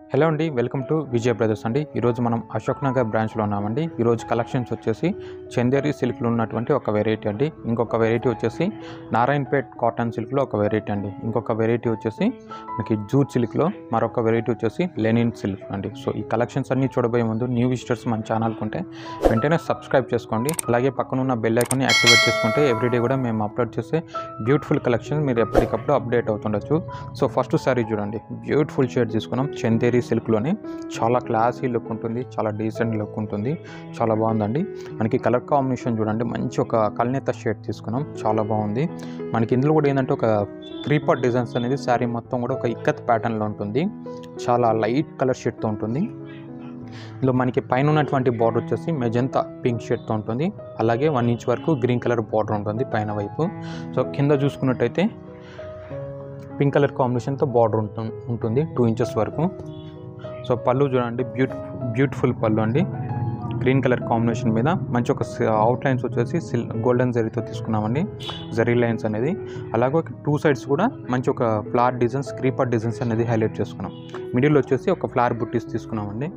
hello అండి welcome to Vijay brothers అండి ఈరోజు మనం అశోక్ నగర్ బ్రాంచ్లో ఉన్నామండి ఈరోజు కలెక్షన్స్ వచ్చేసి చందేరి సిల్క్లో ఉన్నటువంటి ఒక వెరైటీ అండి ఇంకొక వెరైటీ వచ్చేసి నారాయణపేట్ కాటన్ సిల్క్లో ఒక వెరైటీ అండి ఇంకొక వెరైటీ వచ్చేసి మనకి జూట్ సిల్క్లో మరొక వెరైటీ వచ్చేసి లెనిన్ సిల్క్ అండి సో ఈ కలెక్షన్స్ అన్నీ చూడబోయే ముందు న్యూ విజిటర్స్ మన ఛానల్కి ఉంటే వెంటనే సబ్స్క్రైబ్ చేసుకోండి అలాగే పక్కన ఉన్న బెల్ ఐకాన్ని యాక్టివేట్ చేసుకుంటే ఎవ్రీడే కూడా మేము అప్లోడ్ చేసే బ్యూటిఫుల్ కలెక్షన్ మీరు ఎప్పటికప్పుడు అప్డేట్ అవుతుండొచ్చు సో ఫస్ట్ సారీ చూడండి బ్యూటిఫుల్ షేడ్ తీసుకున్నాం చందేరి సిల్క్లోనే చాలా క్లాసీ లుక్ ఉంటుంది చాలా డీసెంట్ లుక్ ఉంటుంది చాలా బాగుందండి మనకి కలర్ కాంబినేషన్ చూడండి మంచి ఒక కల్నేత షేడ్ తీసుకున్నాం చాలా బాగుంది మనకి ఇందులో కూడా ఏంటంటే ఒక క్రీపర్ డిజైన్స్ అనేది శారీ మొత్తం కూడా ఒక ఇక్కత్ ప్యాటర్న్లో ఉంటుంది చాలా లైట్ కలర్ షేడ్తో ఉంటుంది ఇందులో మనకి పైన ఉన్నటువంటి బార్డర్ వచ్చేసి మెజంతా పింక్ షేడ్తో ఉంటుంది అలాగే వన్ ఇంచ్ వరకు గ్రీన్ కలర్ బార్డర్ ఉంటుంది పైన వైపు సో కింద చూసుకున్నట్టయితే పింక్ కలర్ కాంబినేషన్తో బార్డర్ ఉంటుంది ఉంటుంది టూ ఇంచెస్ వరకు సో పళ్ళు చూడండి బ్యూటి బ్యూటిఫుల్ పళ్ళు అండి గ్రీన్ కలర్ కాంబినేషన్ మీద మంచి ఒక అవుట్ లైన్స్ వచ్చేసి సిల్ గోల్డెన్ జరీతో తీసుకున్నామండి జరీ లైన్స్ అనేది అలాగే టూ సైడ్స్ కూడా మంచి ఒక ఫ్లవర్ డిజైన్స్ క్రీపర్ డిజైన్స్ అనేది హైలైట్ చేసుకున్నాం మిడిల్ వచ్చేసి ఒక ఫ్లవర్ బుట్టీస్ తీసుకున్నామండి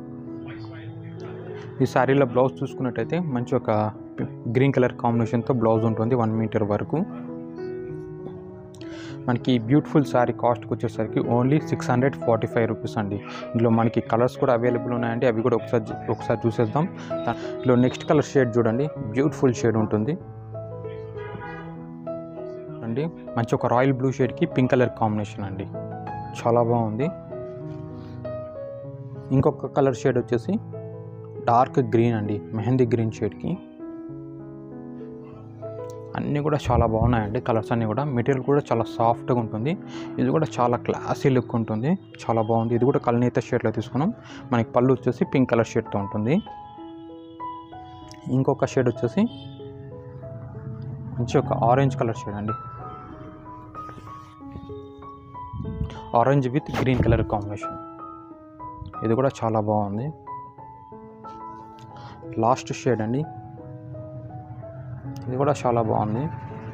ఈ శారీలో బ్లౌజ్ చూసుకున్నట్టయితే మంచి ఒక గ్రీన్ కలర్ కాంబినేషన్తో బ్లౌజ్ ఉంటుంది వన్ మీటర్ వరకు మనకి ఈ బ్యూటిఫుల్ శారీ కాస్ట్కి వచ్చేసరికి only six hundred forty five rupees అండి ఇందులో మనకి కలర్స్ కూడా అవైలబుల్ ఉన్నాయండి అవి కూడా ఒకసారి చూ- ఒకసారి చూసేద్దాం దా- ఇందులో నెక్స్ట్ కలర్ షేడ్ చూడండి బ్యూటిఫుల్ షేడ్ ఉంటుంది అండి మంచి ఒక రాయల్ బ్లూ షేడ్కి పింక్ కలర్ కాంబినేషన్ అండి చాలా బాగుంది ఇంకొక కలర్ షేడ్ వచ్చేసి డార్క్ గ్రీన్ అండి మెహందీ గ్రీన్ షేడ్కి అన్నీ కూడా చాలా బాగున్నాయండి కలర్స్ అన్నీ కూడా మెటీరియల్ కూడా చాలా సాఫ్ట్గా ఉంటుంది ఇది కూడా చాలా క్లాసీ లుక్ ఉంటుంది చాలా బాగుంది ఇది కూడా కల్నేత షేడ్లో తీసుకున్నాం మనకి పళ్ళు వచ్చేసి పింక్ కలర్ షేడ్తో ఉంటుంది ఇంకొక షేడ్ వచ్చేసి మంచి ఒక ఆరెంజ్ కలర్ షేడ్ అండి orange with green colour combination ఇది కూడా చాలా బాగుంది లాస్ట్ షేడ్ అండి ఇది కూడా చాలా బాగుంది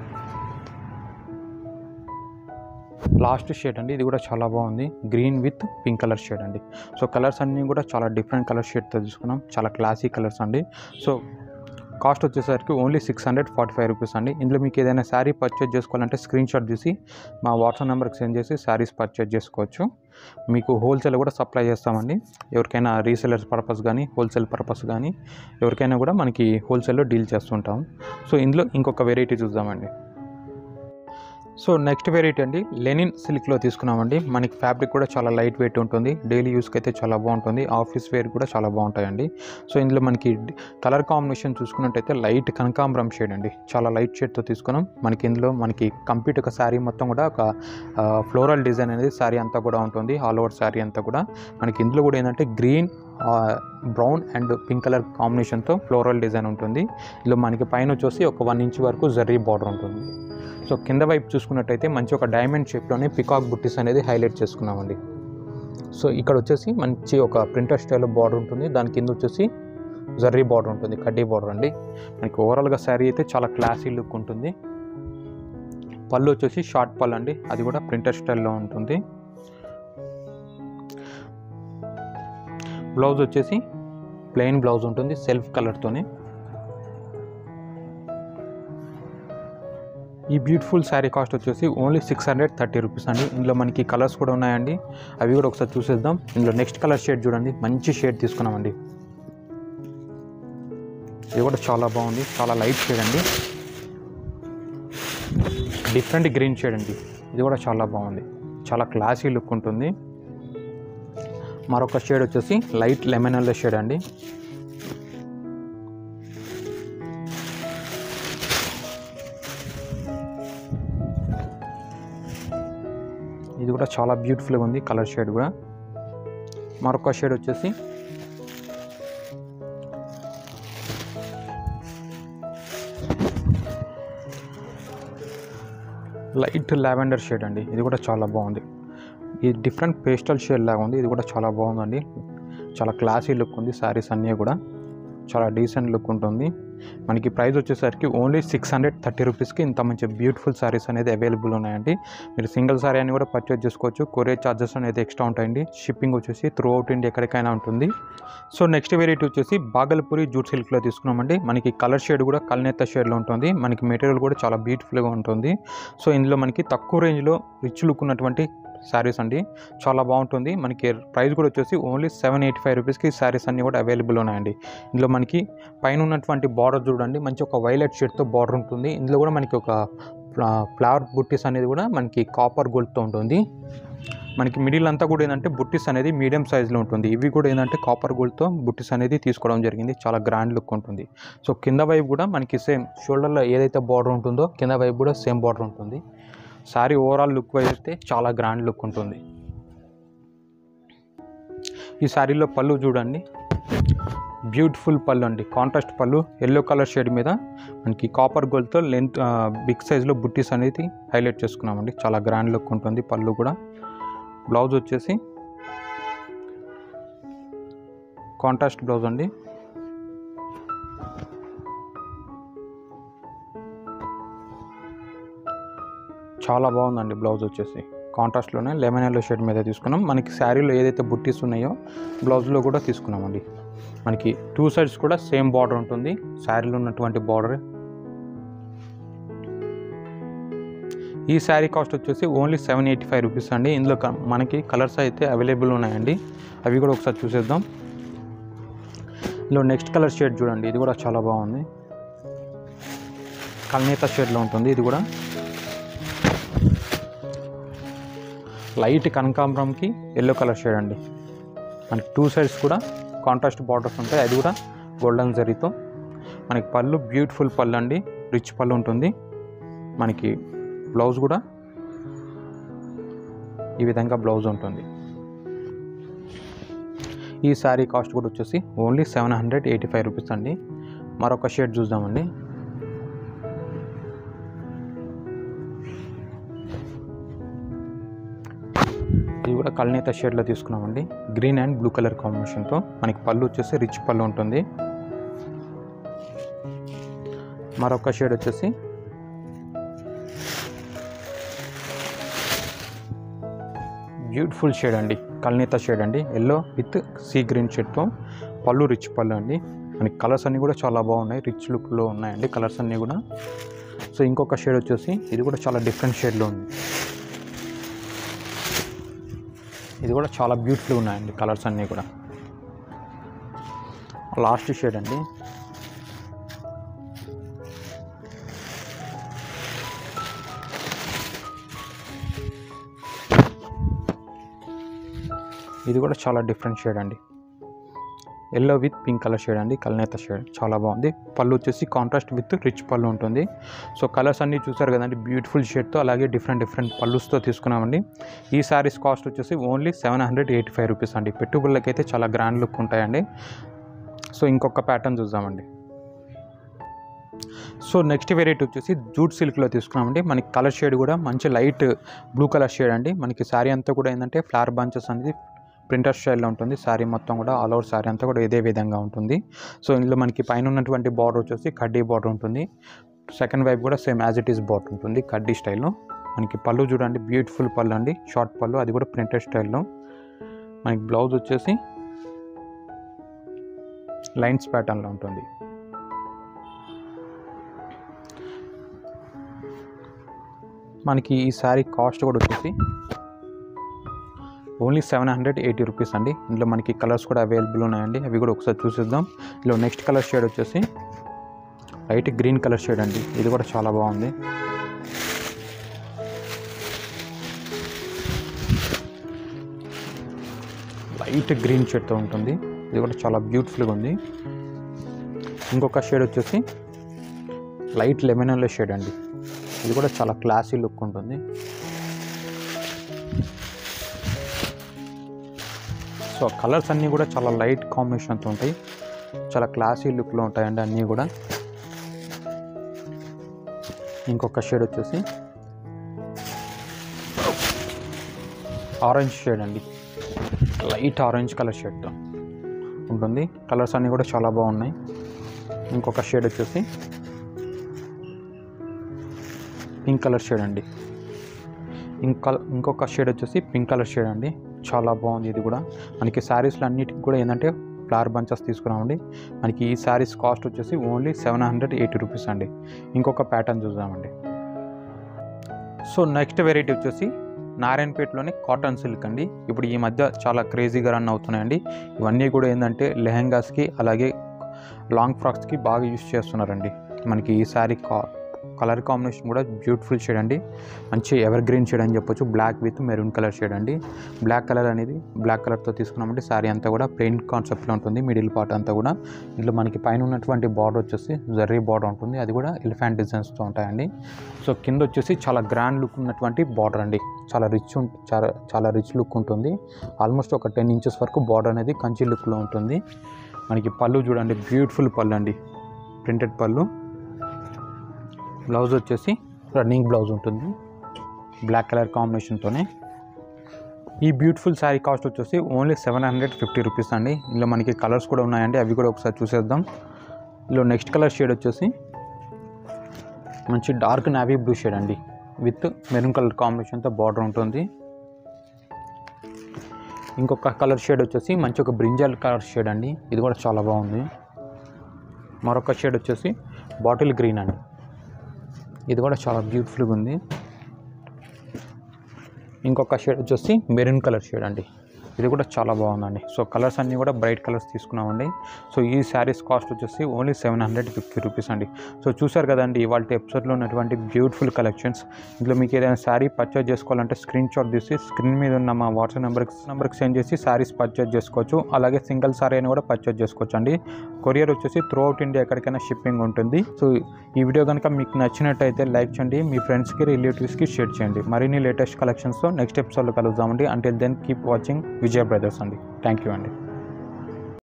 లాస్ట్ షేడ్ అండి ఇది కూడా చాలా బాగుంది green with pink colour shade అండి సో కలర్స్ అన్నీ కూడా చాలా డిఫరెంట్ కలర్ షేడ్తో తీసుకున్నాం చాలా క్లాసీ కలర్స్ అండి సో కాస్ట్ వచ్చేసరికి only six hundred forty five rupees అండి ఇందులో మీకు ఏదైనా శారీ పర్చేజ్ చేసుకోవాలంటే స్క్రీన్ షాట్ తీసి మా వాట్సాప్ నెంబర్కి సెండ్ చేసి శారీస్ పర్చేజ్ చేసుకోవచ్చు మీకు హోల్సేల్ కూడా సప్లై చేస్తామండి ఎవరికైనా రీసెలర్స్ పర్పస్ కానీ హోల్సేల్ పర్పస్ కానీ ఎవరికైనా కూడా మనకి హోల్సేల్లో డీల్ చేస్తుంటాం సో ఇందులో ఇంకొక వెరైటీ చూద్దామండి సో నెక్స్ట్ వెరైటీ అండి లెనిన్ సిల్క్లో తీసుకున్నామండి మనకి ఫ్యాబ్రిక్ కూడా చాలా లైట్ వెయిట్ ఉంటుంది డైలీ యూస్కి అయితే చాలా బాగుంటుంది ఆఫీస్ వేర్ కూడా చాలా బాగుంటాయండి సో ఇందులో మనకి కలర్ కాంబినేషన్ చూసుకున్నట్టయితే లైట్ కనకాంబరం షేడ్ అండి చాలా లైట్ షేడ్తో తీసుకున్నాం మనకి ఇందులో మనకి కంప్లీట్ ఒక శారీ మొత్తం కూడా ఒక ఫ్లోరల్ డిజైన్ అనేది శారీ అంతా కూడా ఉంటుంది ఆల్ ఓవర్ శారీ అంతా కూడా మనకి ఇందులో కూడా ఏంటంటే green brown and pink colour కాంబినేషన్తో ఫ్లోరల్ డిజైన్ ఉంటుంది ఇందులో మనకి పైన వచ్చేసి ఒక వన్ ఇంచ్ వరకు జర్రీ బార్డర్ ఉంటుంది సో కింద వైపు చూసుకున్నట్టయితే మంచి ఒక డైమండ్ షేప్లోనే పికాక్ బుట్టీస్ అనేది హైలైట్ చేసుకున్నామండి సో ఇక్కడ వచ్చేసి మంచి ఒక ప్రింటర్ స్టైల్ బార్డర్ ఉంటుంది దాని కింద వచ్చేసి జర్రీ బార్డర్ ఉంటుంది కడ్డీ బార్డర్ అండి మనకి ఓవరాల్గా శారీ అయితే చాలా క్లాసీ లుక్ ఉంటుంది పళ్ళు వచ్చేసి షార్ట్ పళ్ళు అండి అది కూడా ప్రింటర్ స్టైల్లో ఉంటుంది బ్లౌజ్ వచ్చేసి ప్లెయిన్ బ్లౌజ్ ఉంటుంది సెల్ఫ్ కలర్తోనే ఈ బ్యూటిఫుల్ శారీ కాస్ట్ వచ్చేసి only six hundred thirty rupees అండి ఇందులో మనకి కలర్స్ కూడా ఉన్నాయండి అవి కూడా ఒకసారి చూసేద్దాం ఇందులో నెక్స్ట్ కలర్ షేడ్ చూడండి మంచి షేడ్ తీసుకున్నామండి ఇది కూడా చాలా బాగుంది చాలా లైట్ షేడ్ అండి డిఫరెంట్ గ్రీన్ షేడ్ అండి ఇది కూడా చాలా బాగుంది చాలా క్లాసీ లుక్ ఉంటుంది మరొక షేడ్ వచ్చేసి లైట్ లెమన్ ఎల్లో షేడ్ అండి ఇది కూడా చాలా బ్యూటిఫుల్గా ఉంది కలర్ షేడ్ కూడా మరొక షేడ్ వచ్చేసి లైట్ లావెండర్ షేడ్ అండి ఇది కూడా చాలా బాగుంది ఇది డిఫరెంట్ పేస్టల్ షేడ్ లాగా ఉంది ఇది కూడా చాలా బాగుందండి చాలా క్లాసీ లుక్ ఉంది శారీస్ అన్నీ కూడా చాలా డీసెంట్ లుక్ ఉంటుంది మనకి ప్రైస్ వచ్చేసరికి ఓన్లీ సిక్స్ హండ్రెడ్ థర్టీ రూపీస్కి ఇంత మంచి బ్యూటిఫుల్ సారీస్ అనేది అవైలబుల్ ఉన్నాయండి మీరు సింగిల్ సారీ అని కూడా పర్చేజ్ చేసుకోవచ్చు కొరియర్ ఛార్జెస్ అనేది ఎక్స్ట్రా ఉంటాయండి షిప్పింగ్ వచ్చేసి త్రూ అవుట్ ఇండియా ఎక్కడికైనా ఉంటుంది సో నెక్స్ట్ వెరైటీ వచ్చేసి బాగల్పూరి జూట్ సిల్క్లో తీసుకున్నామండి మనకి కలర్ షేడ్ కూడా కల్నేత షేడ్లో ఉంటుంది మనకి మెటీరియల్ కూడా చాలా బ్యూటిఫుల్గా ఉంటుంది సో ఇందులో మనకి తక్కువ రేంజ్లో రిచ్ లుక్ ఉన్నటువంటి శారీస్ అండి చాలా బాగుంటుంది మనకి ప్రైస్ కూడా వచ్చేసి ఓన్లీ సెవెన్ ఎయిటీ ఫైవ్ రూపీస్కి శారీస్ అన్నీ కూడా అవైలబుల్ ఉన్నాయండి ఇందులో మనకి పైన ఉన్నటువంటి బార్డర్ చూడండి మంచి ఒక వైలెట్ షేడ్తో బార్డర్ ఉంటుంది ఇందులో కూడా మనకి ఒక ఫ్లవర్ బుట్టీస్ అనేది కూడా మనకి కాపర్ గోల్డ్తో ఉంటుంది మనకి మిడిల్ అంతా కూడా ఏంటంటే బుట్టీస్ అనేది మీడియం సైజులో ఉంటుంది ఇవి కూడా ఏంటంటే కాపర్ గోల్డ్తో బుట్టీస్ అనేది తీసుకోవడం జరిగింది చాలా గ్రాండ్ లుక్ ఉంటుంది సో కింద వైపు కూడా మనకి సేమ్ షోల్డర్లో ఏదైతే బార్డర్ ఉంటుందో కింద వైపు కూడా సేమ్ బార్డర్ ఉంటుంది శారీ ఓవరాల్ లుక్ వైజ్ అయితే చాలా గ్రాండ్ లుక్ ఉంటుంది ఈ శారీలో పళ్ళు చూడండి బ్యూటిఫుల్ పళ్ళు అండి కాంట్రాస్ట్ పళ్ళు ఎల్లో కలర్ షేడ్ మీద మనకి కాపర్ గోల్డ్తో లెంత్ బిగ్ సైజ్లో బుట్టీస్ అనేది హైలైట్ చేసుకున్నామండి చాలా గ్రాండ్ లుక్ ఉంటుంది పళ్ళు కూడా బ్లౌజ్ వచ్చేసి కాంట్రాస్ట్ బ్లౌజ్ అండి చాలా బాగుందండి బ్లౌజ్ వచ్చేసి కాంట్రాస్ట్లోనే లెమన్ ఎల్లో షేడ్ మీద తీసుకున్నాం మనకి శారీలో ఏదైతే బుట్టీస్ ఉన్నాయో బ్లౌజ్లో కూడా తీసుకున్నామండి మనకి టూ సైడ్స్ కూడా సేమ్ బార్డర్ ఉంటుంది శారీలో ఉన్నటువంటి బార్డర్ ఈ శారీ కాస్ట్ వచ్చేసి only seven eighty five rupees అండి ఇందులో క- మనకి కలర్స్ అయితే అవైలబుల్ ఉన్నాయండి అవి కూడా ఒకసారి చూసేద్దాం ఇందులో నెక్స్ట్ కలర్ షేడ్ చూడండి ఇది కూడా చాలా బాగుంది కల్నేత షేడ్లో ఉంటుంది ఇది కూడా లైట్ కనకాంబరంకి ఎల్లో కలర్ షేడ్ అండి మనకి టూ సైడ్స్ కూడా కాంట్రాస్ట్ బార్డర్స్ ఉంటాయి అది కూడా గోల్డెన్ జరీతో మనకి పళ్ళు బ్యూటిఫుల్ పళ్ళు అండి రిచ్ పళ్ళు ఉంటుంది మనకి బ్లౌజ్ కూడా ఈ విధంగా బ్లౌజ్ ఉంటుంది ఈ శారీ కాస్ట్ కూడా వచ్చేసి only seven hundred eighty five rupees అండి మరొక షేడ్ చూద్దామండి ఇది కూడా కల్నేత షేడ్లో తీసుకున్నామండి గ్రీన్ అండ్ బ్లూ కలర్ కాంబినేషన్తో మనకి పళ్ళు వచ్చేసి రిచ్ పళ్ళు ఉంటుంది మరొక షేడ్ వచ్చేసి బ్యూటిఫుల్ షేడ్ అండి కల్నేత షేడ్ అండి ఎల్లో విత్ సీ గ్రీన్ షేడ్తో పళ్ళు రిచ్ పళ్ళు అండి మనకి కలర్స్ అన్నీ కూడా చాలా బాగున్నాయి రిచ్ లుక్లో ఉన్నాయండి కలర్స్ అన్నీ కూడా సో ఇంకొక షేడ్ వచ్చేసి ఇది కూడా చాలా డిఫరెంట్ షేడ్లో ఉంది ఇది కూడా చాలా బ్యూటిఫుల్ ఉన్నాయండి కలర్స్ అన్నీ కూడా లాస్ట్ షేడ్ అండి ఇది కూడా చాలా డిఫరెంట్ షేడ్ అండి yellow with pink colour shade అండి కల్నేత షేడ్ చాలా బాగుంది పళ్ళు వచ్చేసి కాంట్రాస్ట్ విత్ రిచ్ పళ్ళు ఉంటుంది సో కలర్స్ అన్నీ చూసారు కదండి బ్యూటిఫుల్ షేడ్తో అలాగే డిఫరెంట్ డిఫరెంట్ పళ్ళుస్తో తీసుకున్నామండి ఈ శారీస్ కాస్ట్ వచ్చేసి only seven hundred eighty five rupees అండి పెట్టుబడులకైతే చాలా గ్రాండ్ లుక్ ఉంటాయండి సో ఇంకొక ప్యాటర్న్ చూద్దామండి సో నెక్స్ట్ వెరైటీ వచ్చేసి జూట్ సిల్క్లో తీసుకున్నామండి మనకి కలర్ షేడ్ కూడా మంచి లైట్ బ్లూ కలర్ షేడ్ అండి మనకి శారీ అంతా కూడా ఏంటంటే ఫ్లవర్ బంచెస్ అనేది ప్రింటర్ స్టైల్లో ఉంటుంది శారీ మొత్తం కూడా ఆల్ ఓవర్ శారీ అంతా కూడా ఇదే విధంగా ఉంటుంది సో ఇందులో మనకి పైన ఉన్నటువంటి బార్డర్ వచ్చేసి కడ్డీ బార్డర్ ఉంటుంది సెకండ్ వైపు కూడా same as it is border ఉంటుంది కడ్డీ స్టైల్లో మనకి పళ్ళు చూడండి బ్యూటిఫుల్ పళ్ళు అండి షార్ట్ పళ్ళు అది కూడా ప్రింటెడ్ స్టైల్లో మనకి బ్లౌజ్ వచ్చేసి లైన్స్ ప్యాటర్న్లో ఉంటుంది మనకి ఈ శారీ కాస్ట్ కూడా వచ్చేసి only seven hundred eighty rupees అండి ఇందులో మనకి కలర్స్ కూడా అవైలబుల్ ఉన్నాయండి అవి కూడా ఒకసారి చూసేద్దాం ఇందులో నెక్స్ట్ కలర్ షేడ్ వచ్చేసి లైట్ గ్రీన్ కలర్ షేడ్ అండి ఇది కూడా చాలా బాగుంది లైట్ గ్రీన్ షేడ్తో ఉంటుంది ఇది కూడా చాలా బ్యూటిఫుల్గా ఉంది ఇంకొక షేడ్ వచ్చేసి లైట్ లెమన్ ఎల్లో షేడ్ అండి ఇది కూడా చాలా క్లాసీ లుక్ ఉంటుంది సో కలర్స్ అన్నీ కూడా చాలా లైట్ కాంబినేషన్తో ఉంటాయి చాలా క్లాసీ లుక్లో ఉంటాయండి అన్నీ కూడా ఇంకొక షేడ్ వచ్చేసి ఆరెంజ్ షేడ్ అండి లైట్ ఆరెంజ్ కలర్ షేడ్తో ఉంటుంది కలర్స్ అన్నీ కూడా చాలా బాగున్నాయి ఇంకొక షేడ్ వచ్చేసి పింక్ కలర్ షేడ్ అండి ఇంకా ఇంకొక షేడ్ వచ్చేసి పింక్ కలర్ షేడ్ అండి చాలా బాగుంది ఇది కూడా మనకి శారీస్లో అన్నిటికి కూడా ఏంటంటే ఫ్లవర్ బంచెస్ తీసుకున్నామండి మనకి ఈ శారీస్ కాస్ట్ వచ్చేసి only seven hundred eighty rupees అండి ఇంకొక ప్యాటర్న్ చూద్దామండి సో నెక్స్ట్ వెరైటీ వచ్చేసి నారాయణపేటలోని కాటన్ సిల్క్ అండి ఇప్పుడు ఈ మధ్య చాలా క్రేజీగా రన్ అవుతున్నాయండి ఇవన్నీ కూడా ఏంటంటే లెహెంగాస్కి అలాగే లాంగ్ ఫ్రాక్స్కి బాగా యూస్ చేస్తున్నారండి మనకి ఈ శారీ కా కలర్ కాంబినేషన్ కూడా బ్యూటిఫుల్ షేడ్ అండి మంచి ఎవర్ గ్రీన్ షేడ్ అని చెప్పొచ్చు black with maroon colour shade అండి బ్లాక్ కలర్ అనేది బ్లాక్ కలర్తో తీసుకున్నామంటే శారీ అంతా కూడా ప్లెయిన్ కాన్సెప్ట్లో ఉంటుంది మిడిల్ పార్ట్ అంతా కూడా ఇందులో మనకి పైన ఉన్నటువంటి బార్డర్ వచ్చేసి జర్రీ బార్డర్ ఉంటుంది అది కూడా ఎలిఫెంట్ డిజైన్స్తో ఉంటాయండి సో కింద వచ్చేసి చాలా గ్రాండ్ లుక్ ఉన్నటువంటి బార్డర్ అండి చాలా రిచ్ చాలా చాలా రిచ్ లుక్ ఉంటుంది ఆల్మోస్ట్ ఒక టెన్ ఇంచెస్ వరకు బార్డర్ అనేది కంచి లుక్లో ఉంటుంది మనకి పళ్ళు చూడండి బ్యూటిఫుల్ పళ్ళు అండి ప్రింటెడ్ పళ్ళు బ్లౌజ్ వచ్చేసి రన్నింగ్ బ్లౌజ్ ఉంటుంది బ్లాక్ కలర్ కాంబినేషన్తోనే ఈ బ్యూటిఫుల్ శారీ కాస్ట్ వచ్చేసి only seven hundred fifty rupees అండి ఇందులో మనకి కలర్స్ కూడా ఉన్నాయండి అవి కూడా ఒకసారి చూసేద్దాం ఇందులో నెక్స్ట్ కలర్ షేడ్ వచ్చేసి మంచి డార్క్ నావీ బ్లూ షేడ్ అండి విత్ మెరూన్ కలర్ కాంబినేషన్తో బార్డర్ ఉంటుంది ఇంకొక కలర్ షేడ్ వచ్చేసి మంచి ఒక బ్రింజల్ కలర్ షేడ్ అండి ఇది కూడా చాలా బాగుంది మరొక షేడ్ వచ్చేసి బాటిల్ గ్రీన్ అండి ఇది కూడా చాలా బ్యూటిఫుల్గా ఉంది ఇంకొక షేడ్ వచ్చేసి మెరూన్ కలర్ షేడ్ అండి ఇది కూడా చాలా బాగుందండి సో కలర్స్ అన్నీ కూడా బ్రైట్ కలర్స్ తీసుకున్నామండి సో ఈ శారీస్ కాస్ట్ వచ్చేసి only seven hundred fifty rupees అండి సో చూసారు కదండి ఇవాళ ఎపిసోడ్లో ఉన్నటువంటి బ్యూటిఫుల్ కలెక్షన్స్ ఇందులో మీకు ఏదైనా శారీ పర్చేజ్ చేసుకోవాలంటే స్క్రీన్ షాట్ తీసి స్క్రీన్ మీద ఉన్న మా వాట్సాప్ నెంబర్కి నెంబర్కి సెండ్ చేసి శారీస్ పర్చేజ్ చేసుకోవచ్చు అలాగే సింగిల్ శారీ అయినా కూడా పర్చేజ్ చేసుకోవచ్చు అండి కొరియర్ వచ్చేసి త్రూ అవుట్ ఇండియా ఎక్కడికైనా షిప్పింగ్ ఉంటుంది సో ఈ వీడియో కనుక మీకు నచ్చినట్టయితే లైక్ చేయండి మీ ఫ్రెండ్స్కి రిలేటివ్స్కి షేర్ చేయండి మరిన్ని లేటెస్ట్ కలెక్షన్స్తో నెక్స్ట్ ఎపిసోడ్లో కలుద్దామండి until then keep watching Vijaya brothers అండి థ్యాంక్ యూ అండి